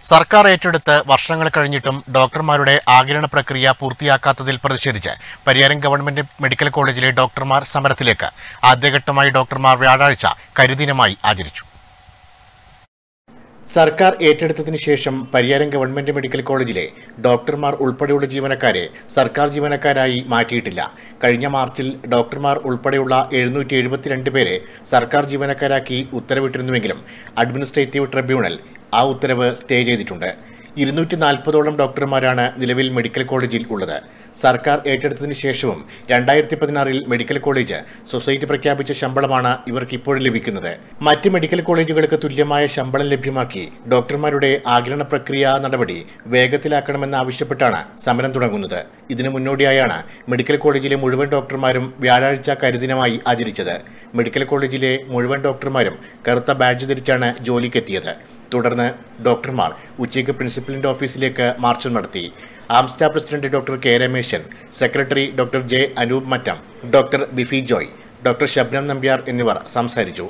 സർക്കാർ ഏറ്റെടുത്ത് വർഷങ്ങൾ കഴിഞ്ഞിട്ടും ഡോക്ടർമാരുടെ ആകിരണ പ്രക്രിയ പൂർത്തിയാക്കാത്തതിൽ പ്രതിഷേധിച്ച് പരിയാരം ഗവൺമെന്റ് മെഡിക്കൽ കോളേജിലെ ഡോക്ടർമാർ സമരത്തിലേക്ക് ആദ്യഘട്ടമായി ഡോക്ടർമാർ വ്യാഴാഴ്ച കരിദിനമായി ആചരിച്ചു സർക്കാർ ഏറ്റെടുത്തതിന് ശേഷം പരിയാരം ഗവൺമെന്റ് മെഡിക്കൽ കോളേജിലെ ഡോക്ടർമാർ ഉൾപ്പെടെയുള്ള ജീവനക്കാരെ സർക്കാർ ജീവനക്കാരായി മാറ്റിയിട്ടില്ല കഴിഞ്ഞ മാർച്ചിൽ ഡോക്ടർമാർ ഉൾപ്പെടെയുള്ള എഴുന്നൂറ്റി എഴുപത്തിരണ്ട് പേരെ സർക്കാർ ജീവനക്കാരാക്കി ഉത്തരവിട്ടിരുന്നുവെങ്കിലും അഡ്മിനിസ്ട്രേറ്റീവ് ട്രിബ്യൂണൽ ആ ഉത്തരവ് സ്റ്റേ ചെയ്തിട്ടുണ്ട് ഇരുന്നൂറ്റി നാൽപ്പതോളം ഡോക്ടർമാരാണ് നിലവിൽ മെഡിക്കൽ കോളേജിൽ ഉള്ളത് സർക്കാർ ഏറ്റെടുത്തതിന് ശേഷവും രണ്ടായിരത്തി പതിനാറിൽ മെഡിക്കൽ കോളേജ് സൊസൈറ്റി പ്രഖ്യാപിച്ച ശമ്പളമാണ് ഇവർക്ക് ഇപ്പോഴും ലഭിക്കുന്നത് മറ്റ് മെഡിക്കൽ കോളേജുകൾക്ക് തുല്യമായ ശമ്പളം ലഭ്യമാക്കി ഡോക്ടർമാരുടെ ആഗിരണ പ്രക്രിയ നടപടി വേഗത്തിലാക്കണമെന്നാവശ്യപ്പെട്ടാണ് സമരം തുടങ്ങുന്നത് ഇതിനു മുന്നോടിയായാണ് മെഡിക്കൽ കോളേജിലെ മുഴുവൻ ഡോക്ടർമാരും വ്യാഴാഴ്ച കരിദിനമായി ആചരിച്ചത് മെഡിക്കൽ കോളേജിലെ മുഴുവൻ ഡോക്ടർമാരും കറുത്ത ബാഡ്ജ് ധരിച്ചാണ് ജോലിക്കെത്തിയത് തുടർന്ന് ഡോക്ടർമാർ ഉച്ചയ്ക്ക് പ്രിൻസിപ്പലിന്റെ ഓഫീസിലേക്ക് മാർച്ച് നടത്തി ആംസ്റ്റ president doctor K Rameshan secretary doctor J Anoop മറ്റം ഡോക്ടർ ബിഫി ജോയ് ഡോക്ടർ ശബ്നം നമ്പ്യാർ എന്നിവർ സംസാരിച്ചു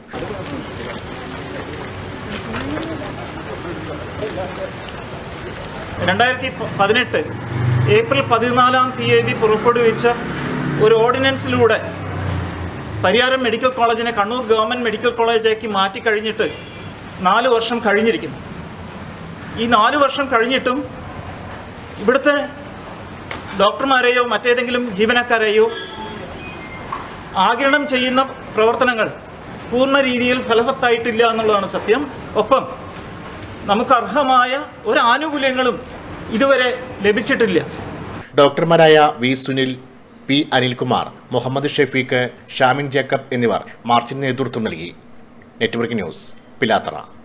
രണ്ടായിരത്തി പതിനെട്ട് ഏപ്രിൽ പതിനാലാം തീയതി പുറപ്പെടുവിച്ച ഒരു ഓർഡിനൻസിലൂടെ പരിയാരം മെഡിക്കൽ കോളേജിനെ കണ്ണൂർ ഗവൺമെൻറ് മെഡിക്കൽ കോളേജാക്കി മാറ്റിക്കഴിഞ്ഞിട്ട് നാല് വർഷം കഴിഞ്ഞിരിക്കുന്നു ഈ നാല് വർഷം കഴിഞ്ഞിട്ടും ഇവിടുത്തെ ഡോക്ടർമാരെയോ മറ്റേതെങ്കിലും ജീവനക്കാരെയോ ആഗിരണം ചെയ്യുന്ന പ്രവർത്തനങ്ങൾ പൂർണ്ണ രീതിയിൽ ഫലവത്തായിട്ടില്ല എന്നുള്ളതാണ് സത്യം ഒപ്പം നമുക്ക് അർഹമായ ഒരു ആനുകൂല്യങ്ങളും ഇതുവരെ ലഭിച്ചിട്ടില്ല ഡോക്ടർമാരായ വി സുനിൽ പി അനിൽകുമാർ മുഹമ്മദ് ഷെഫീഖ് ഷാമിൻ ജേക്കബ് എന്നിവർ മാർച്ചിന് നേതൃത്വം നൽകി നെറ്റ്വർക്ക് ന്യൂസ് പിലാത്തറ